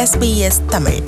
SBS Tamil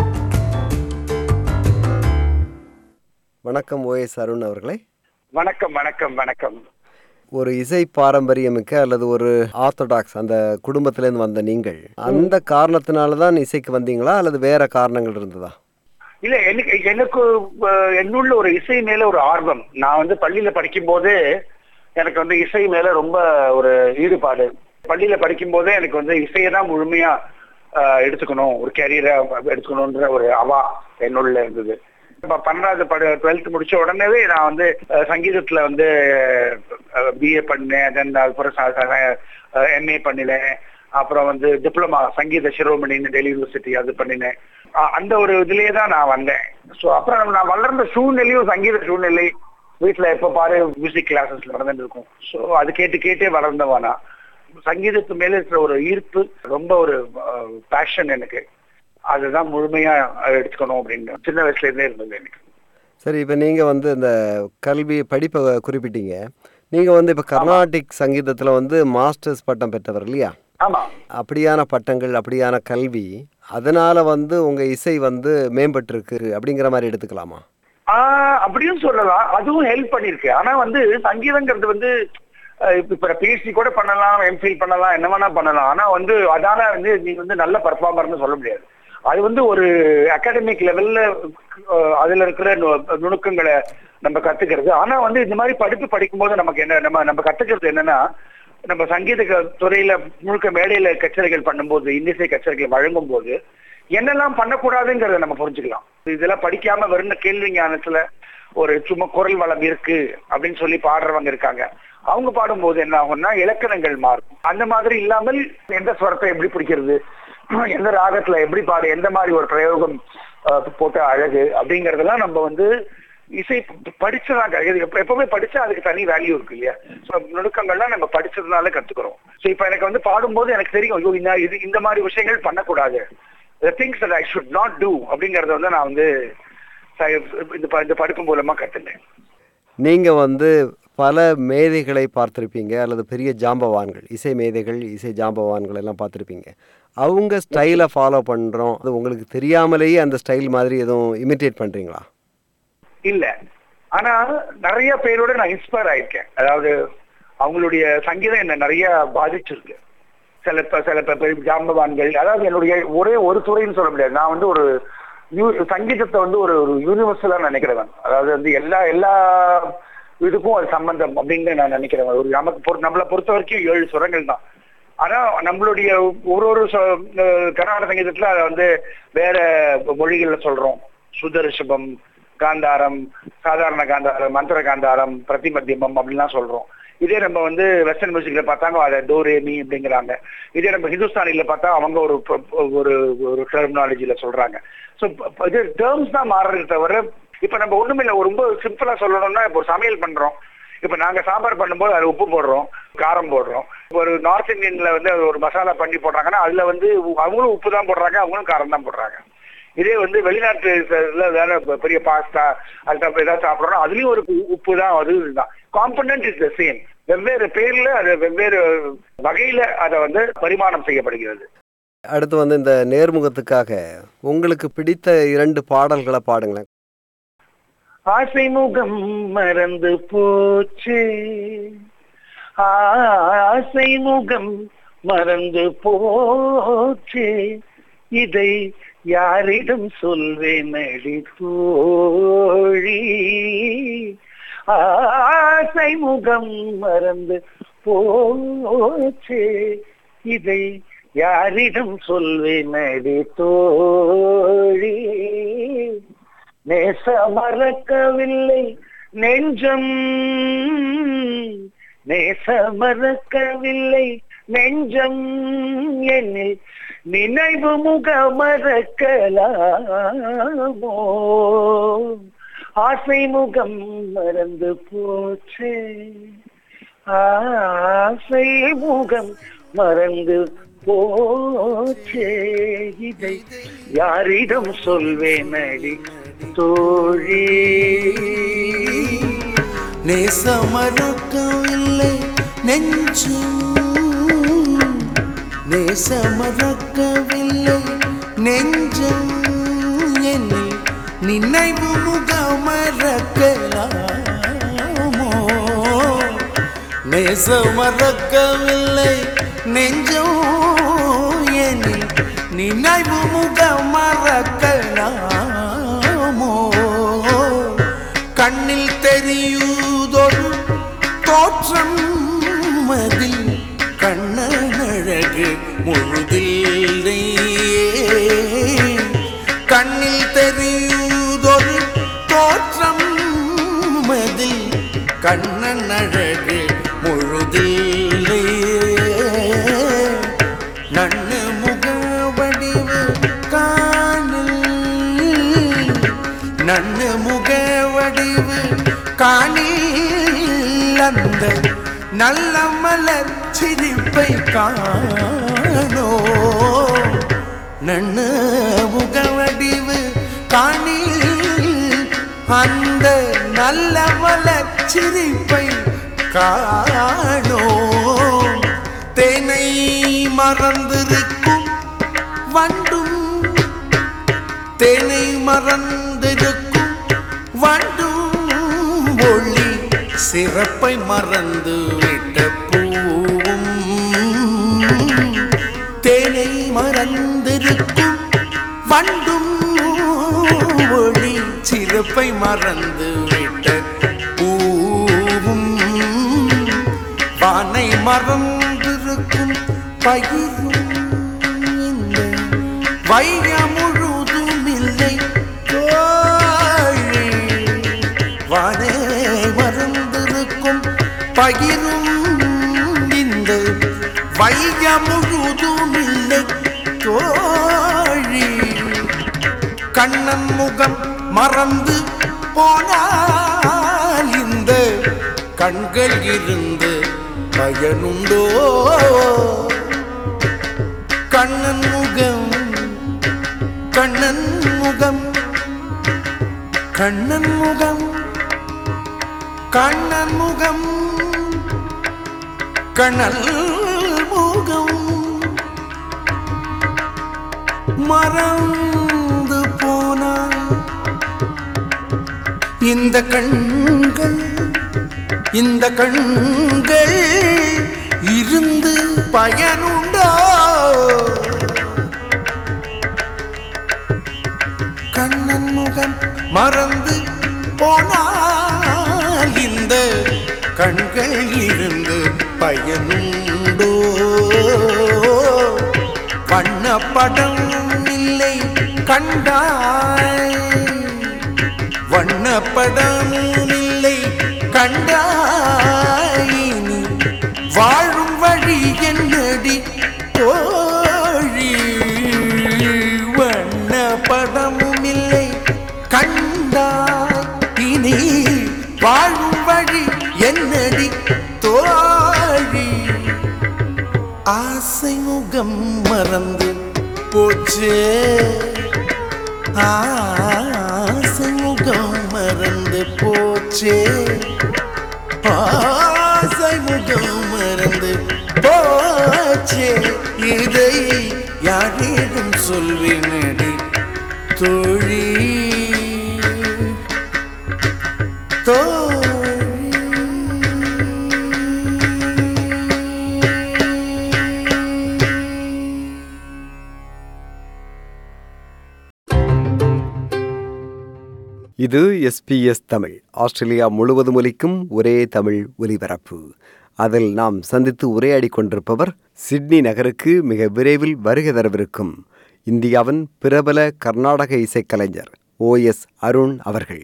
வணக்கம் OS Arun அவர்களே வணக்கம் வணக்கம் வணக்கம் ஒரு இசை பாரம்பரியமிக்க அல்லது ஒரு ஆர்த்தடாக்ஸ் அந்த குடும்பத்திலேருந்து வந்த நீங்கள் அந்த காரணத்தினால தான் இசைக்கு வந்தீங்களா அல்லது வேற காரணங்கள் இருந்ததா இல்ல எனக்கு எனக்கு அஹ், என்னுள்ள ஒரு இசை மேல ஒரு ஆர்வம் நான் வந்து பள்ளியில படிக்கும் போதே எனக்கு வந்து இசை மேல ரொம்ப ஒரு ஈடுபாடு பள்ளியில படிக்கும் போதே எனக்கு வந்து இசையை தான் முழுமையா அஹ், எடுத்துக்கணும் ஒரு கேரியரை எடுத்துக்கணும்ன்ற ஒரு அவா என்னுள்ள இருந்தது இப்ப பன்னெண்டாவது படி டுவெல்த் முடிச்ச உடனேவே நான் வந்து அஹ், சங்கீதத்துல வந்து பிஏ பண்ணேன் தென் அதுக்கப்புறம் எம்ஏ பண்ணினேன் அப்புறம் வந்து டிப்ளமா சங்கீத சிரோமணின்னு டெல்லி யூனிவர்சிட்டி அது பண்ணினேன் அ- அந்த ஒரு இதுலயே தான் நான் வந்தேன் ஸோ அப்புறம் நான் வளர்ந்த சூழ்நிலையும் சங்கீத சூழ்நிலை வீட்டுல எப்ப பாரு மியூசிக் கிளாஸஸ்ல நடந்துட்டு இருக்கும் ஸோ அது கேட்டு கேட்டே வளர்ந்தவன் நான் சங்கீதத்து மேல இருக்கிற ஒரு ஈர்ப்பு ரொம்ப ஒரு பேஷன் எனக்கு அதுதான் முழுமையா எடுத்துக்கணும் அப்படின்னு சின்ன வயசுல இருந்தே இருந்தது எனக்கு சரி இப்போ நீங்கள் வந்து இந்த கல்வி படிப்பை குறிப்பிட்டீங்க நீங்கள் வந்து இப்போ கர்நாடிக் சங்கீதத்தில் வந்து மாஸ்டர்ஸ் பட்டம் பெற்றவர் இல்லையா ஆமா அப்படியான பட்டங்கள் அப்படியான கல்வி அதனால வந்து உங்கள் இசை வந்து மேம்பட்டிருக்கு அப்படிங்கிற மாதிரி எடுத்துக்கலாமா ஆஹ் அப்படியும் சொல்லலாம் அதுவும் ஹெல்ப் பண்ணிருக்கு ஆனா வந்து சங்கீதங்கிறது வந்து அஹ் இப்ப இப்ப பிஹெச்டி கூட பண்ணலாம் எம்ஃபில் பண்ணலாம் என்ன வேணா பண்ணலாம் ஆனா வந்து அதான வந்து நீ வந்து நல்ல பர்ஃபார்மர்னு சொல்ல முடியாது அது வந்து ஒரு அகாடமிக் லெவல்ல அதுல இருக்கிற நு- நுணுக்கங்களை நம்ம கத்துக்கிறது ஆனா வந்து இந்த மாதிரி படிப்பு படிக்கும்போது நமக்கு என்ன நம்ம நம்ம கத்துக்கிறது என்னன்னா நம்ம சங்கீத க- துறையில முழுக்க மேடையில கச்சேரிகள் பண்ணும்போது இன்னிசை கச்சேரிகள் வழங்கும் போது என்னெல்லாம் பண்ணக்கூடாதுங்கிறத நம்ம புரிஞ்சுக்கலாம் இதெல்லாம் படிக்காம வெறும் கேள்வி ஞானத்துல ஒரு சும்மா குரல் வளம் இருக்கு அப்படின்னு சொல்லி பாடுறவங்க இருக்காங்க அவங்க பாடும்போது என்ன ஆகும்னா இலக்கணங்கள் மாறும் அந்த மாதிரி இல்லாமல் எந்த ஸ்வரத்தை எப்படி பிடிக்கிறது எந்த ராகத்துல எப்படி பாடு எந்த மாதிரி ஒரு பிரயோகம் அஹ், போட்ட அழகு அப்படிங்கறதெல்லாம் நம்ம வந்து இசை ப- படிச்சதான் கிடையாது எப்ப- எப்பவுமே படிச்சா அதுக்கு தனி வேல்யூ இருக்கு இல்லையா So, நுணுக்கங்கள்லாம் நம்ம படிச்சதுனால கத்துக்கிறோம் ஸோ இப்போ எனக்கு வந்து பாடும்போது எனக்கு தெரியும் ஐயோ இந்த இது இந்த மாதிரி விஷயங்கள் பண்ணக்கூடாது the things that I should not do அப்படிங்கறத வந்து நான் வந்து ச- இந்த ப- இந்த படிப்பு மூலமா கத்துனேன் நீங்கள் வந்து பல மேதைகளை பார்த்துருப்பீங்க அல்லது பெரிய ஜாம்பவான்கள் இசை மேதைகள் இசை ஜாம்பவான்கள் எல்லாம் பார்த்துருப்பீங்க அவங்க ஸ்டைலை ஃபாலோ பண்ணுறோம் அது உங்களுக்கு தெரியாமலேயே அந்த ஸ்டைல் மாதிரி எதுவும் இமிட்டேட் பண்ணுறீங்களா இல்ல ஆனா நிறைய பேரோட நான் இன்ஸ்பயர் ஆயிருக்கேன் அதாவது அவங்களுடைய சங்கீதம் என்ன நிறைய பாதிச்சிருக்கு சில ப- சில ப- பெரிய ஜாம்பவான்கள் அதாவது என்னுடைய ஒரே ஒரு துறைன்னு சொல்ல முடியாது நான் வந்து ஒரு யூ- சங்கீதத்தை வந்து ஒரு ஒரு யூனிவர்சலா நினைக்கிறவன் அதாவது வந்து எல்லா எல்லா இதுக்கும் அது சம்பந்தம் அப்படின்னு நான் நினைக்கிறேன் ஒரு நமக்கு பொறு- நம்மளை பொறுத்த வரைக்கும் ஏழு சுரங்கள் தான் ஆனா நம்மளுடைய ஒரு ஒரு சொ- அஹ் கர்நாடக சங்கீதத்துல அதை வந்து வேற மொழிகள்ல சொல்றோம் சுதர்ஷபம் காந்தாரம் சாதாரண காந்தாரம் மந்திர காந்தாரம் பிரதிமத்தியமம் அப்படின்லாம் சொல்றோம் இதே நம்ம வந்து வெஸ்டர்ன் மியூசிக்ல பார்த்தாங்க அதை டோரேமி அப்படிங்கிறாங்க இதே நம்ம ஹிந்துஸ்தானில பார்த்தா அவங்க ஒரு ப- ஒரு ஒரு டெர்மினாலஜில சொல்றாங்க ஸோ இது டேர்ம்ஸ் தான் மாறுறதை தவிர இப்ப நம்ம ஒண்ணுமில்ல ஒரு ரொம்ப சிம்பிளா சொல்லணும்னா இப்போ ஒரு சமையல் பண்றோம் இப்ப நாங்க சாம்பார் பண்ணும்போது அது உப்பு போடுறோம் காரம் போடுறோம் ஒரு நார்த் இந்தியன்ல வந்து அது ஒரு மசாலா பண்ணி போடுறாங்கன்னா அதுல வந்து உ- அவங்களும் உப்பு தான் போடுறாங்க அவங்களும் காரம் தான் போடுறாங்க இதே வந்து வெளிநாட்டு இதுல வேற பெ- பெரிய பாஸ்தா அது ஏதாவது சாப்பிடுறோம் அதுலயும் ஒரு உ- உப்பு தான் அது இதுதான் காம்பனன்ட் இஸ் த சேம் வெவ்வேறு பேர்ல அது வெவ்வேறு வகையில அதை வந்து பரிமாணம் செய்யப்படுகிறது அடுத்து வந்து இந்த நேர்முகத்துக்காக உங்களுக்கு பிடித்த இரண்டு பாடல்களை பாடுங்களேன் ஆசை முகம் மறந்து போச்சு ஆசை முகம் மறந்து போச்சு இதை யாரிடம் சொல்வேன் அடி தோழி ஆசை முகம் மறந்து போச்சு இதை யாரிடம் சொல்வேன் அடி தோழி நேச மறக்கவில்லை நெஞ்சம் நேச மறக்கவில்லை நெஞ்சம் என்னில் நினைவு முக மறக்கலாமோ ஆசை முகம் மறந்து போச்சு ஆசை முகம் மறந்து போச்சே இதை யாரிடம் சொல்வேன் அடி தோழி நேசமறக்கவில்லை நெஞ்சும் நேசமறக்கவில்லை நெஞ்சம் நினைவு முகமறக்கலாமோ நேச மறக்கவில்லை நெஞ்சம் எனில் நினைவு முகமறக்கலாமோ கண்ணில் தெரியுதொரு தோற்றம் மதில் கண்ணழகு முழுதில்லை கண்ணில் தெரியுதொரு தோற்றம் மதில் கண்ணழகு முழுதில்லை நன்னு முக வடிவு காணில் நன்னு முக வடிவு காணில் அந்த நல்ல மலர் சிரிப்பை காணோ நன்னு முக வடிவு காணில் அந்த நல்ல மலர் சிரிப்பை காணோ தேனை மறந்திருக்கும் வண்டும் தேனை மறந்திருக்கும் வண்டும் ஒளி சிறப்பை மறந்து விட்ட பூவும் தேனை மறந்திருக்கும் வண்டும் ஒளி சிறப்பை மறந்து விட்ட பூவும் வானை மறந்திருக்கும் பயிரும் இந்த வைய முழுதும் இல்லை தோழி வானை மறந்திருக்கும் பயிரும் இந்த வைய முழுதும் இல்லை தோழி கண்ணன் முகம் மறந்து போனால் இந்த கண்கள் இருந்து பயனுண்டோ கண்ணன் முகம் கண்ணன் முகம் கண்ணன் முகம் கண்ணன் முகம் கண்ணல் முகம் மறந்து போனான் இந்த கண்கள் இந்த கண்கள் இருந்து பயனுண்டோ கண்ணன் முகம் மறந்து போனால் இந்த கண்கள் இருந்து பயனுண்டோ வண்ணப்படம் இல்லை கண்டாய் வண்ணப்படமும் இல்லை கண்டாய் நீ வாழும் வழி என்னடி தோழி வண்ணப்படமும் இல்லை கண்டாய் இனி வாழும் வழி என்னடி தோழி ஆசை முகம் மறந்து போச்சே ஆசை முகம் மறந்து போச்சே ஆசை முகம் மறந்து போச்சே இதை யாரிடம் சொல்வேனடி தோழி தோழி இது எஸ்பிஎஸ் தமிழ் ஆஸ்திரேலியா முழுவதும் ஒலிக்கும் ஒரே தமிழ் ஒலிபரப்பு அதில் நாம் சந்தித்து உரையாடி கொண்டிருப்பவர் சிட்னி நகருக்கு மிக விரைவில் வருகை தரவிருக்கும் இந்தியாவின் பிரபல கர்நாடக இசைக்கலைஞர் ஓஎஸ் அருண் அவர்கள்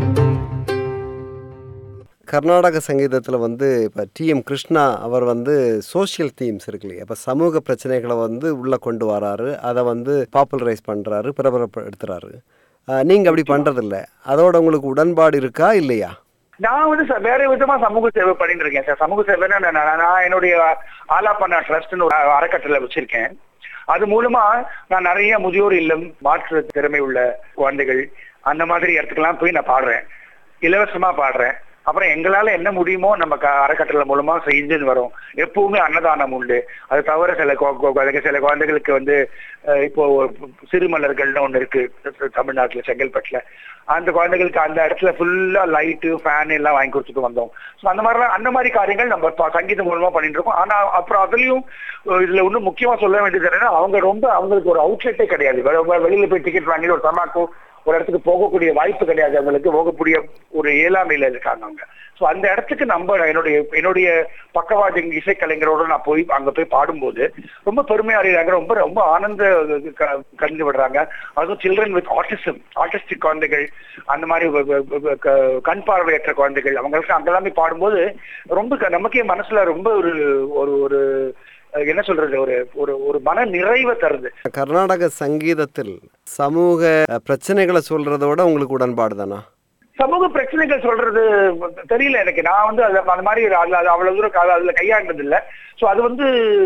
கர்நாடக சங்கீதத்தில் வந்து இப்போ டிஎம் கிருஷ்ணா அவர் வந்து சோஷியல் தீம்ஸ் இருக்கு இல்லையா இப்போ சமூக பிரச்சனைகளை வந்து உள்ளே கொண்டு வராரு அதை வந்து பாப்புலரைஸ் பண்ணுறாரு பிரபலப்படுத்துறாரு நீங்கள் அப்படி பண்ணுறதில்ல அதோட உங்களுக்கு உடன்பாடு இருக்கா இல்லையா நான் வந்து ச- வேற விதமா சமூக சேவை பண்ணிட்டு இருக்கேன் சார் சமூக சேவைன்னா நான் நான் நான் என்னுடைய ஆலாப்பண்ணா ட்ரஸ்ட்னு ஒரு அறக்கட்டளை வச்சிருக்கேன் அது மூலமா நான் நிறைய முதியோர் இல்லம் மாற்று திறமை உள்ள குழந்தைகள் அந்த மாதிரி இடத்துக்கெல்லாம் போய் நான் பாடுறேன் இலவசமா பாடுறேன் அப்புறம் எங்களால என்ன முடியுமோ நம்ம க- அறக்கட்டளை மூலமா செஞ்சுன்னு வரோம் எப்பவுமே அன்னதானம் உண்டு அது தவிர சில கொ- கொ- கொ- சில குழந்தைகளுக்கு வந்து அஹ், இப்போ சிறுமலர்கள்னு ஒண்ணு இருக்கு தமிழ்நாட்டுல செங்கல்பட்டுல அந்த குழந்தைகளுக்கு அந்த இடத்துல ஃபுல்லா லைட்டு ஃபேன் எல்லாம் வாங்கி கொடுத்துட்டு வந்தோம் ஸோ அந்த மாதிரிலாம் அந்த மாதிரி காரியங்கள் நம்ம ப- சங்கீதம் மூலமா பண்ணிட்டு இருக்கோம் ஆனா அப்புறம் அதுலயும் அஹ், இதுல இன்னும் முக்கியமா சொல்ல வேண்டியது என்னன்னா அவங்க ரொம்ப அவங்களுக்கு ஒரு அவுட்லெட்டே கிடையாது வெ- வெ- வெளியில போய் டிக்கெட் வாங்கி ஒரு தமாக்கோ ஒரு இடத்துக்கு போகக்கூடிய வாய்ப்பு கிடையாது அவங்களுக்கு போகக்கூடிய ஒரு இயலாமையில இருக்காங்க அவங்க ஸோ அந்த இடத்துக்கு நம்ம என்னுடைய என்னுடைய பக்கவாதி இசைக்கலைஞரோட நான் போய் அங்க போய் பாடும்போது ரொம்ப பெருமையா அறிகிறாங்க ரொம்ப ரொம்ப ஆனந்த க- கலந்து விடுறாங்க அதுவும் சில்ட்ரன் வித் ஆட்டிசம் ஆட்டிஸ்டிக் குழந்தைகள் அந்த மாதிரி வ- வ- வ- க- கண் பார்வையற்ற குழந்தைகள் அவங்களுக்கு அங்கெல்லாம் போய் பாடும்போது ரொம்ப க- நமக்கே மனசுல ரொம்ப ஒரு ஒரு ஒரு அஹ், என்ன சொல்றது ஒரு ஒரு ஒரு மன நிறைவை தருது கர்நாடக சங்கீதத்தில் சமூக அஹ், பிரச்சனைகளை சொல்றதோட உங்களுக்கு உடன்பாடு தானா சமூக பிரச்சனைகள் சொல்றது தெரியல எனக்கு நான் வந்து அது அந்த மாதிரி அதுல அது அவ்வளவு தூரம் கா- அதுல கையாண்டது இல்ல சோ அது வந்து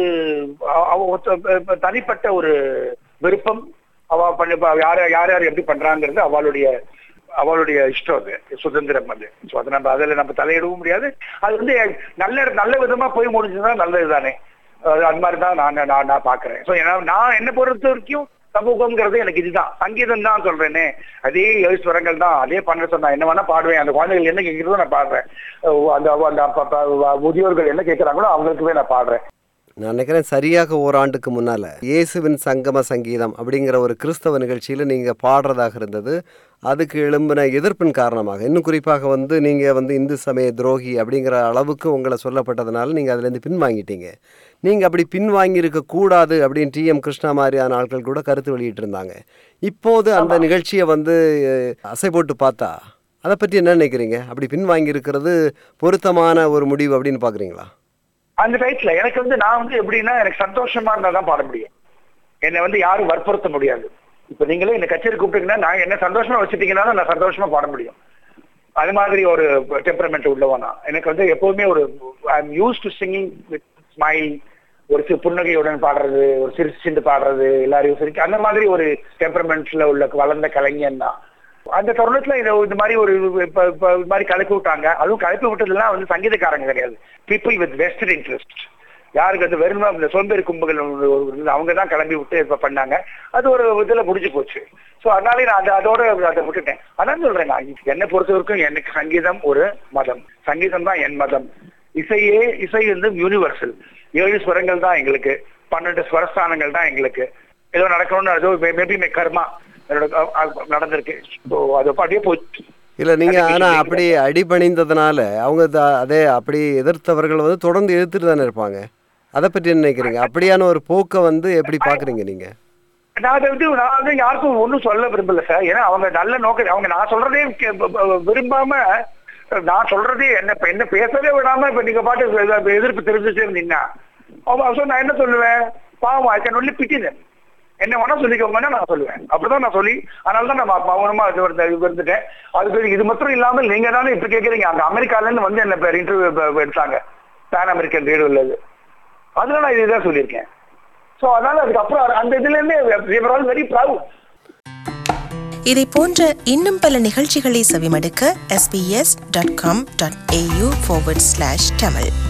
அ- அவ ஒத்த- தனிப்பட்ட ஒரு விருப்பம் அவ பண்ணி ப- யார் யார் யார் எப்படி பண்றாங்கிறது அவளுடைய அவளுடைய இஷ்டம் அது சுதந்திரம் அது ஸோ அதை நம்ம அதில் நம்ம தலையிடவும் முடியாது அது வந்து நல்ல நல்ல விதமா போய் முடிஞ்சதுன்னா நல்லது தானே அது அந்த மாதிரி தான் நான் நான் நான் பாக்குறேன் ஸோ ஏன்னா நான் என்ன பொறுத்த வரைக்கும் சமூகம்ங்கிறது எனக்கு இதுதான் சங்கீதம் தான் சொல்றேனே அதே ஏழு ஸ்வரங்கள் தான் அதே பண்ண சொன்னா என்ன வேணா பாடுவேன் அந்த குழந்தைகள் என்ன கேட்கிறதோ நான் பாடுறேன் அஹ் அந்த அந்த அப்ப- அப்ப முதியோர்கள் என்ன கேட்கறாங்களோ அவங்களுக்குமே நான் பாடுறேன் நான் நினைக்கிறேன் சரியாக ஓராண்டுக்கு முன்னால் இயேசுவின் சங்கம சங்கீதம் அப்படிங்கிற ஒரு கிறிஸ்தவ நிகழ்ச்சியில் நீங்கள் பாடுறதாக இருந்தது அதுக்கு எழும்பின எதிர்ப்பின் காரணமாக இன்னும் குறிப்பாக வந்து நீங்கள் வந்து இந்து சமய துரோகி அப்படிங்கிற அளவுக்கு உங்களை சொல்லப்பட்டதுனால நீங்கள் அதுலேருந்து பின்வாங்கிட்டீங்க நீங்கள் அப்படி பின்வாங்கியிருக்க கூடாது அப்படின்னு டிஎம் கிருஷ்ணா மாதிரியான ஆட்கள் கூட கருத்து வெளியிட்டிருந்தாங்க இப்போது அந்த நிகழ்ச்சியை வந்து அஹ், அசை போட்டு பார்த்தா அதை பற்றி என்ன நினைக்கிறீங்க அப்படி பின்வாங்கி இருக்கிறது பொருத்தமான ஒரு முடிவு அப்படின்னு பார்க்குறீங்களா அந்த டயத்துல எனக்கு வந்து நான் வந்து எப்படின்னா எனக்கு சந்தோஷமா இருந்தா தான் பாட முடியும் என்னை வந்து யாரும் வற்புறுத்த முடியாது இப்ப நீங்களே என்ன கச்சேரி கூப்பிட்டீங்கன்னா நான் என்ன சந்தோஷமா வச்சுட்டீங்கன்னா தான் நான் சந்தோஷமா பாட முடியும் அது மாதிரி ஒரு டெம்பரமெண்ட் உள்ளவன் நான் எனக்கு வந்து எப்பவுமே ஒரு I am use to singing with smile ஒரு சிறு புன்னகையுடன் பாடுறது ஒரு சிரிச்சுட்டு பாடுறது எல்லாரையும் சிரிக்க அந்த மாதிரி ஒரு டெம்பரமெண்ட்ல உள்ள வளர்ந்த கலைஞன் தான் அந்த தருணத்துல இதை இந்த மாதிரி ஒரு இப்ப இப்ப இது மாதிரி கலப்பி விட்டாங்க அதுவும் கலப்பி விட்டதுலாம் வந்து சங்கீதக்காரங்க கிடையாது பீப்புள் வித் வெஸ்டட் இன்ட்ரெஸ்ட் யாருக்கு வந்து வெறும் இந்த சோம்பேறி கும்புகள் அவங்க தான் கிளம்பி விட்டு இப்ப பண்ணாங்க அது ஒரு இதுல முடிஞ்சு போச்சு சோ அதனாலே நான் அதை அதோட அதை விட்டுட்டேன் அதான் சொல்றேன் நான் என்னை பொறுத்த வரைக்கும் எனக்கு சங்கீதம் ஒரு மதம் சங்கீதம் தான் என் மதம் இசையே இசை வந்து யூனிவர்சல் ஏழு ஸ்வரங்கள் தான் எங்களுக்கு பன்னெண்டு ஸ்வரஸ்தானங்கள் தான் எங்களுக்கு ஏதோ நடக்கணும்னு ஏதோ மேபி மே கர்மா என்னோட அஹ், அஹ், நடந்திருக்கு ஸோ அது அப்படியே போச்சு இல்லை நீங்கள் அதுக்கு ஆனால் நீங்க- அப்படி அடிபணிந்ததுனால அவங்க த- அதே அப்படி எதிர்த்தவர்கள் வந்து தொடர்ந்து எதிர்த்துட்டு தானே இருப்பாங்க அதை பற்றி என்ன நினைக்கிறீங்க அப்படியான ஒரு போக்கை வந்து எப்படி பார்க்குறீங்க நீங்கள் நான் அதை வந்து நான் வந்து யாருக்கும் ஒண்ணும் சொல்ல விரும்பல சார் ஏன்னா அவங்க நல்ல நோக்க அவங்க நான் சொல்றதே கே- ப- ப- விரும்பாம நான் சொல்றதே என்ன இப்ப என்ன பேசவே விடாம இப்ப நீங்க பாட்டு எ- எதிர்ப்பு தெரிஞ்சுட்டே இருந்தீங்கன்னா அவ so நான் என்ன சொல்லுவேன் பாவம் ஐ கேன் ஒன்லி பிட்டினேன் என்ன வேணா சொல்லிக்கோங்கன்னா நான் சொல்லுவேன் அப்படிதான் நான் சொல்லி அதனால தான் நான் ம- மௌனமா இது இருந்த- இது இருந்துட்டேன் அதுக்கு இது மட்டும் இல்லாமல் நீங்க தானே இப்ப கேக்குறீங்க அங்க அமெரிக்கால இருந்து வந்து என்ன பேர் இன்டர்வியூ எடுத்தாங்க பேன் அமெரிக்கன் ரேடியோல அதுல நான் இதுதான் சொல்லியிருக்கேன் சோ அதனால அதுக்கப்புறம் அந்த இதுல இருந்தே ஆல் வெரி ப்ரவுட் இதை போன்ற இன்னும் பல நிகழ்ச்சிகளை செவிமடுக்க sbs.com.au forward slash tamil